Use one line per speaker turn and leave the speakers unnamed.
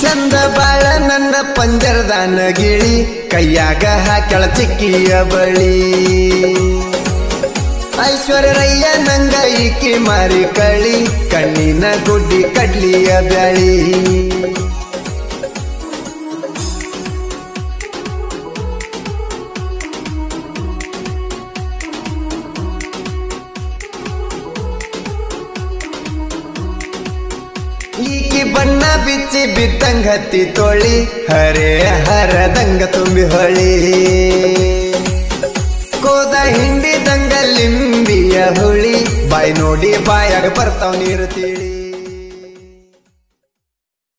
ಚಂದ ಬಾಳ ನನ್ನ ಪಂಜರದಾನ ಗಿಳಿ ಕೈಯಾಗ ಹಾಕ್ಯಾಳ ಚಿಕ್ಕಿಯ ಬಳಿ ಐಶ್ವರ್ಯರಯ್ಯ ನಂಗ ಈಕಿ ಮಾರಿ ಕಳಿ ಕಣ್ಣಿನ ಗುಡ್ಡಿ ಕಡ್ಲಿಯ ಬ್ಯಾಳಿ ಈಕಿ ಬಣ್ಣ ಬಿಚ್ಚಿ ಬಿದ್ದಂಗ ಹತ್ತಿ ತೋಳಿ ಹರೇ ಹರದಂಗ ತುಂಬಿ ಹೊಳಿ ಕೋದ ಹಿಂಡಿದಂಗ ಲಿಂಬಿಯ ಹುಳಿ ಬಾಯಿ ನೋಡಿ ಬಾಯಾಗ ಬರ್ತಾವ್ ನೀರು ತಿಳಿ